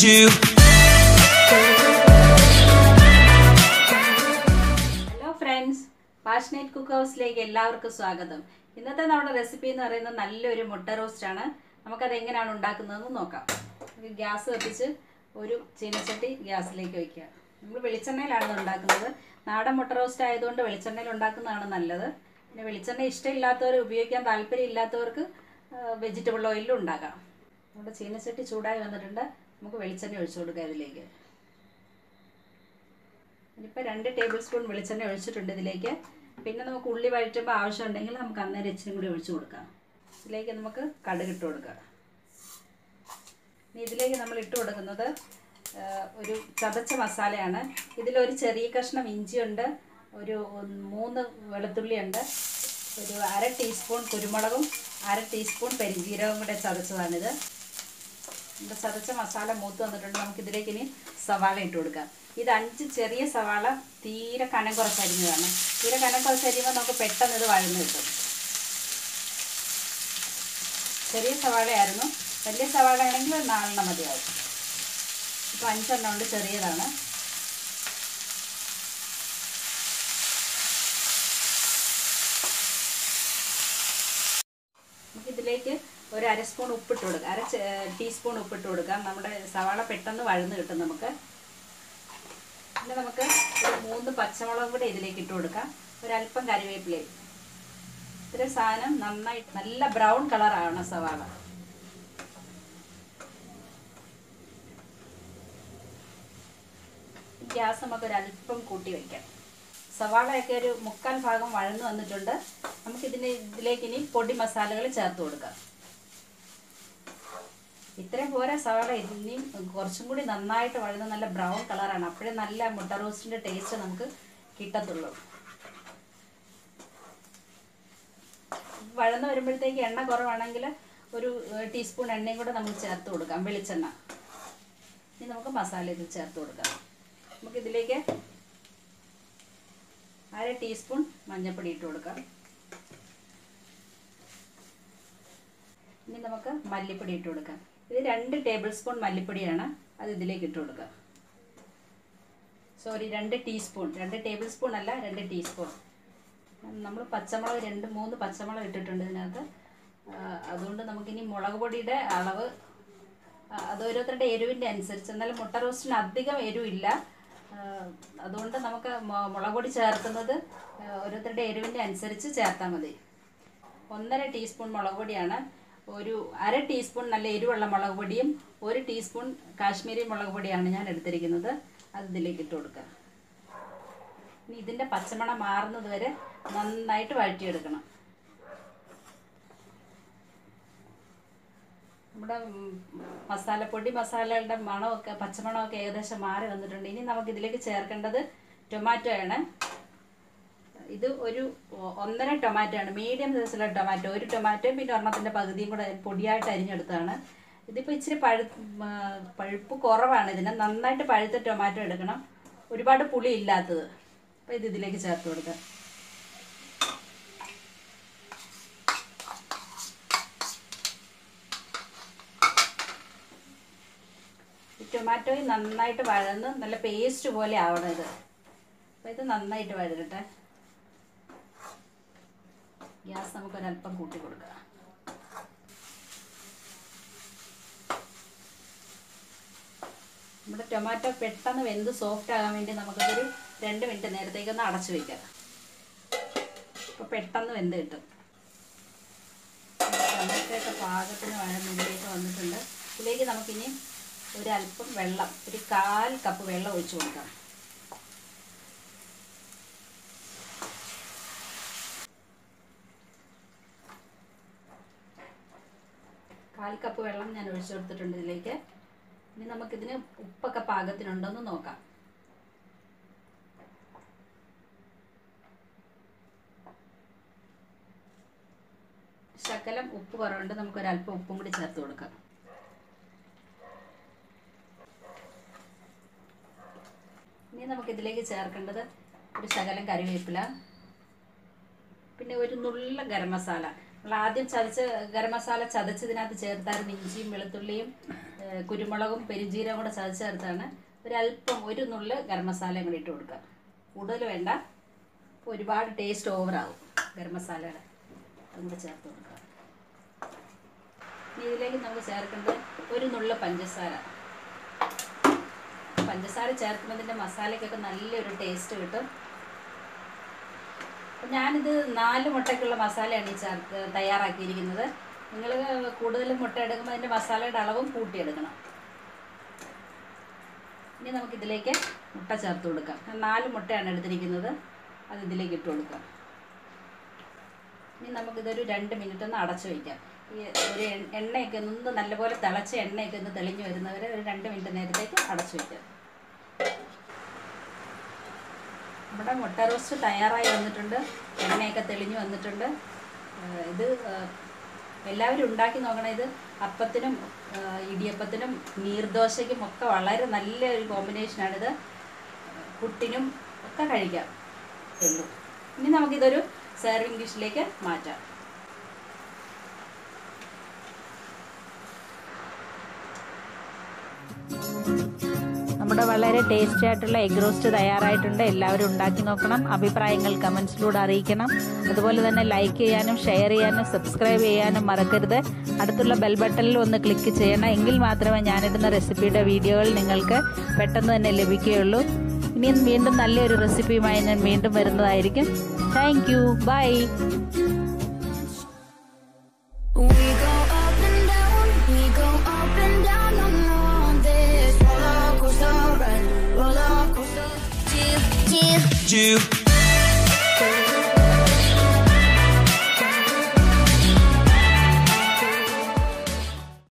you. Hello friends passionate cook ഹൗസിലേക്ക് എല്ലാവർക്കും സ്വാഗതം ഇന്നത്തെ നമ്മുടെ റെസിപ്പി എന്ന് പറയുന്നത് നല്ലൊരു മുട്ട റോസ്റ്റ് ആണ് നമുക്കത് എങ്ങനെയാണ് ഉണ്ടാക്കുന്നതെന്ന് നോക്കാം നമുക്ക് ഗ്യാസ് കത്തിച്ച് ഒരു ചീനച്ചട്ടി ഗ്യാസിലേക്ക് വയ്ക്കുക നമ്മൾ വെളിച്ചെണ്ണയിലാണ് ഇത് ഉണ്ടാക്കുന്നത് നാടൻ മുട്ട റോസ്റ്റ് ആയതുകൊണ്ട് വെളിച്ചെണ്ണയിൽ ഉണ്ടാക്കുന്നതാണ് നല്ലത് പിന്നെ വെളിച്ചെണ്ണ ഇഷ്ടമില്ലാത്തവർ ഉപയോഗിക്കാൻ താല്പര്യം ഇല്ലാത്തവർക്ക് വെജിറ്റബിൾ ഓയിലും ഉണ്ടാക്കാം നമ്മുടെ ചീനച്ചട്ടി ചൂടായി വന്നിട്ടുണ്ട് നമുക്ക് വെളിച്ചെണ്ണ ഒഴിച്ചു കൊടുക്കാം ഇതിലേക്ക് ഇനിയിപ്പോൾ രണ്ട് ടേബിൾ സ്പൂൺ വെളിച്ചെണ്ണ ഒഴിച്ചിട്ടുണ്ട് ഇതിലേക്ക് പിന്നെ നമുക്ക് ഉള്ളി വഴറ്റുമ്പോൾ ആവശ്യമുണ്ടെങ്കിൽ നമുക്ക് അന്നേരം ഇച്ചിരി കൂടി ഒഴിച്ചു കൊടുക്കാം ഇതിലേക്ക് നമുക്ക് കടുക് ഇട്ട് കൊടുക്കാം ഇനി ഇതിലേക്ക് നമ്മൾ ഇട്ട് കൊടുക്കുന്നത് ആ, ഒരു ചതച്ച മസാലയാണ് ഇതിലൊരു ചെറിയ കഷ്ണം ഇഞ്ചിയുണ്ട് ഒരു മൂന്ന് വെളുത്തുള്ളിയുണ്ട് ഒരു അര ടീസ്പൂൺ കുരുമുളകും അര ടീസ്പൂൺ പെരിഞ്ജീരകവും കൂടെ ചതച്ചതാണിത് നമ്മുടെ ചതച്ച മസാല മൂത്ത് വന്നിട്ടുണ്ട് നമുക്ക് ഇതിലേക്ക് ഇനി സവാള ഇട്ട് കൊടുക്കാം ഇത് അഞ്ച് ചെറിയ സവാള തീരെ കനം കുറച്ചരിഞ്ഞതാണ് തീരെ കനം കുറച്ചരിയുമ്പോൾ നമുക്ക് പെട്ടെന്ന് ഇത് വഴന്ന് കിട്ടും ചെറിയ സവാളയായിരുന്നു വലിയ സവാള ആണെങ്കിൽ നാലെണ്ണം മതിയാവും ഇപ്പോൾ അഞ്ചെണ്ണം ഉണ്ട് ചെറിയതാണ് നമുക്കിതിലേക്ക് ഒരു അര സ്പൂൺ ഉപ്പിട്ട് കൊടുക്കാം അര ചെ- ടീസ്പൂൺ ഉപ്പിട്ട് കൊടുക്കാം നമ്മുടെ സവാള പെട്ടെന്ന് വഴന്ന് കിട്ടും നമുക്ക് പിന്നെ നമുക്ക് ഒരു മൂന്ന് പച്ചമുളകും കൂടെ ഇതിലേക്ക് ഇട്ട് കൊടുക്കാം ഒരല്പം കറിവേപ്പിലയും ഇത്രയും സാധനം നന്നായി നല്ല ബ്രൗൺ കളറാണ് സവാള ഗ്യാസ് നമുക്ക് ഒരു അല്പം കൂട്ടി വയ്ക്കാം സവാളയൊക്കെ ഒരു മുക്കാൽ ഭാഗം വഴന്നു വന്നിട്ടുണ്ട് നമുക്കിതിന് ഇതിലേക്ക് ഇനി പൊടി മസാലകൾ ചേർത്ത് കൊടുക്കാം ഇത്രയും പോരാ സവാള ഇനിയും കുറച്ചും കൂടി നന്നായിട്ട് വഴുന്ന നല്ല ബ്രൗൺ കളറാണ് അപ്പോഴേ നല്ല മുട്ട റോസ്റ്റിൻ്റെ ടേസ്റ്റ് നമുക്ക് കിട്ടത്തുള്ളൂ വഴന്ന് വരുമ്പോഴത്തേക്ക് എണ്ണ കുറവാണെങ്കിൽ ഒരു ഏഹ്, ടീസ്പൂൺ എണ്ണയും കൂടെ നമുക്ക് ചേർത്ത് കൊടുക്കാം വെളിച്ചെണ്ണ ഇനി നമുക്ക് മസാല ഇത് ചേർത്ത് കൊടുക്കാം നമുക്ക് ഇതിലേക്ക് അര ടീസ്പൂൺ മഞ്ഞൾപ്പൊടി ഇട്ട് കൊടുക്കാം ഇനി നമുക്ക് മല്ലിപ്പൊടി ഇട്ട് കൊടുക്കാം ഇത് രണ്ട് ടേബിൾ സ്പൂൺ മല്ലിപ്പൊടിയാണ് അത് ഇതിലേക്ക് ഇട്ട് കൊടുക്കുക സോറി രണ്ട് ടീസ്പൂൺ രണ്ട് ടേബിൾ സ്പൂൺ അല്ല രണ്ട് ടീസ്പൂൺ നമ്മൾ പച്ചമുളക് രണ്ട് മൂന്ന് പച്ചമുളക് ഇട്ടിട്ടുണ്ട് ഇതിനകത്ത് ആ, അതുകൊണ്ട് നമുക്കിനി മുളക് പൊടിയുടെ അളവ് ആ, അത് ഓരോരുത്തരുടെ എരിവിൻ്റെ അനുസരിച്ച് എന്നാലും മുട്ട റോസ്റ്റിന് അധികം എരിവില്ല ആ, അതുകൊണ്ട് നമുക്ക് മു- മുളക് പൊടി ചേർക്കുന്നത് ആ, ഓരോരുത്തരുടെ എരിവിൻ്റെ അനുസരിച്ച് ചേർത്താൽ മതി ഒന്നര ടീസ്പൂൺ മുളക് പൊടിയാണ് ഒരു അര ടീസ്പൂൺ നല്ല എരിവുള്ള മുളക് പൊടിയും ഒരു ടീസ്പൂൺ കാശ്മീരി മുളക് പൊടിയാണ് ഞാൻ എടുത്തിരിക്കുന്നത് അത് ഇതിലേക്ക് ഇട്ട് കൊടുക്കുക ഇനി ഇതിൻ്റെ പച്ചമണം മാറുന്നത് വരെ നന്നായിട്ട് വഴറ്റിയെടുക്കണം നമ്മുടെ ഉം, മസാലപ്പൊടി മസാലകളുടെ മണമൊക്കെ പച്ചമണമൊക്കെ ഏകദേശം മാറി വന്നിട്ടുണ്ട് ഇനി നമുക്ക് ഇതിലേക്ക് ചേർക്കേണ്ടത് ടൊമാറ്റോ ആണ് ഇത് ഒരു ഒ- ഒന്നര ടൊമാറ്റോ ആണ് മീഡിയം സൈസിലുള്ള ടൊമാറ്റോ ഒരു ടൊമാറ്റോയും പിന്നെ ഒരെണ്ണത്തിൻ്റെ പകുതിയും കൂടെ പൊടിയായിട്ട് അരിഞ്ഞെടുത്തതാണ് ഇതിപ്പോൾ ഇച്ചിരി പഴു മ, പഴുപ്പ് കുറവാണ് ഇതിന് നന്നായിട്ട് പഴുത്ത ടൊമാറ്റോ എടുക്കണം ഒരുപാട് പുളി ഇല്ലാത്തത് അപ്പോൾ ഇത് ഇതിലേക്ക് ചേർത്ത് കൊടുക്കാം ഈ ടൊമാറ്റോയും നന്നായിട്ട് വഴന്ന് നല്ല പേസ്റ്റ് പോലെ ആവണം ഇത് അപ്പോൾ ഇത് നന്നായിട്ട് വഴരട്ടെ ഗ്യാസ് നമുക്കൊരല്പം കൂട്ടി കൊടുക്കാം നമ്മുടെ ടൊമാറ്റോ പെട്ടെന്ന് വെന്ത് സോഫ്റ്റ് ആകാൻ വേണ്ടി നമുക്കതൊരു രണ്ട് മിനിറ്റ് നേരത്തേക്കൊന്ന് അടച്ചു വയ്ക്കാം അപ്പോൾ പെട്ടെന്ന് വെന്ത് കിട്ടും ടൊമാറ്റോയൊക്കെ പാകത്തിന് വഴന്നുള്ളിലേക്ക് വന്നിട്ടുണ്ട് ഇതിലേക്ക് നമുക്കിനി ഒരല്പം വെള്ളം ഒരു കാൽ കപ്പ് വെള്ളം ഒഴിച്ചു കൊടുക്കാം കാൽ കപ്പ് വെള്ളം ഞാൻ ഒഴിച്ചു കൊടുത്തിട്ടുണ്ട് ഇതിലേക്ക് ഇനി നമുക്കിതിന് ഉപ്പൊക്കെ പാകത്തിനുണ്ടോ എന്ന് നോക്കാം ശകലം ഉപ്പ് കുറവുണ്ട് നമുക്കൊരല്പം ഉപ്പും കൂടി ചേർത്ത് കൊടുക്കാം ഇനി നമുക്കിതിലേക്ക് ചേർക്കേണ്ടത് ഒരു ശകലം കറിവേപ്പില പിന്നെ ഒരു നുള്ള ഗരം മസാല നമ്മൾ ആദ്യം ചതച്ച് ഗരം മസാല ചതച്ചതിനകത്ത് ചേർത്തായിരുന്നു ഇഞ്ചിയും വെളുത്തുള്ളിയും ഏഹ് കുരുമുളകും പെരിഞ്ചീരകം കൂടെ ചതച്ച് ചേർത്താണ് ഒരല്പം ഒരു നുള്ള് ഗരം മസാലയും കൂടി ഇട്ട് കൊടുക്കുക കൂടുതൽ വേണ്ട അപ്പോൾ ഒരുപാട് ടേസ്റ്റ് ഓവറാവും ഗരം മസാലയുടെ അതും കൂടെ ചേർത്ത് കൊടുക്കുക ഇനി ഇതിലേക്ക് നമുക്ക് ചേർക്കേണ്ടത് ഒരു നുള്ള പഞ്ചസാര പഞ്ചസാര ചേർക്കുമ്പോൾ ഇതിൻ്റെ മസാലയ്ക്കൊക്കെ നല്ലൊരു ടേസ്റ്റ് കിട്ടും അപ്പം ഞാനിത് നാല് മുട്ടയ്ക്കുള്ള മസാലയാണ് ഈ ചേർത്ത് തയ്യാറാക്കിയിരിക്കുന്നത് നിങ്ങൾ കൂടുതൽ മുട്ട എടുക്കുമ്പോൾ അതിൻ്റെ മസാലയുടെ അളവും കൂട്ടിയെടുക്കണം ഇനി നമുക്കിതിലേക്ക് മുട്ട ചേർത്ത് കൊടുക്കാം ഞാൻ നാല് മുട്ടയാണ് എടുത്തിരിക്കുന്നത് അത് ഇതിലേക്ക് ഇട്ട് കൊടുക്കാം ഇനി നമുക്കിതൊരു രണ്ട് മിനിറ്റ് ഒന്ന് അടച്ചു വയ്ക്കാം ഈ ഒരു എണ്ണ- എണ്ണയൊക്കെ ഒന്ന് നല്ലപോലെ തിളച്ച എണ്ണയൊക്കെ ഒന്ന് തെളിഞ്ഞു വരുന്നവരെ ഒരു രണ്ട് മിനിറ്റ് നേരത്തേക്ക് അടച്ചു വയ്ക്കാം നമ്മുടെ മുട്ട റോസ്റ്റ് തയ്യാറായി വന്നിട്ടുണ്ട് എണ്ണയൊക്കെ തെളിഞ്ഞു വന്നിട്ടുണ്ട് ഏഹ് ഇത് ഏഹ് എല്ലാവരും ഉണ്ടാക്കി നോക്കണം ഇത് അപ്പത്തിനും ഏഹ് ഇടിയപ്പത്തിനും നീർദോശയ്ക്കും ഒക്കെ വളരെ നല്ല ഒരു കോമ്പിനേഷനാണിത് പുട്ടിനും ഒക്കെ കഴിക്കാം ഉള്ളൂ ഇനി നമുക്കിതൊരു സെർവിങ് ഡിഷിലേക്ക് മാറ്റാം നമ്മുടെ വളരെ ടേസ്റ്റി ആയിട്ടുള്ള എഗ് റോസ്റ്റ് തയ്യാറായിട്ടുണ്ട് എല്ലാവരും ഉണ്ടാക്കി നോക്കണം അഭിപ്രായങ്ങൾ കമൻസിലൂടെ അറിയിക്കണം അതുപോലെ തന്നെ ലൈക്ക് ചെയ്യാനും ഷെയർ ചെയ്യാനും സബ്സ്ക്രൈബ് ചെയ്യാനും മറക്കരുത് അടുത്തുള്ള ബെൽ ബട്ടണിൽ ഒന്ന് ക്ലിക്ക് ചെയ്യണം എങ്കിൽ മാത്രമേ ഞാനിടുന്ന റെസിപ്പിയുടെ വീഡിയോകൾ നിങ്ങൾക്ക് പെട്ടെന്ന് തന്നെ ലഭിക്കുകയുള്ളൂ ഇനിയും വീണ്ടും നല്ലൊരു റെസിപ്പിയുമായി ഞാൻ വീണ്ടും വരുന്നതായിരിക്കും thank you bye We go up and down, we go up and down on this roller coaster ride, roller coaster. Chill, chill. Chill,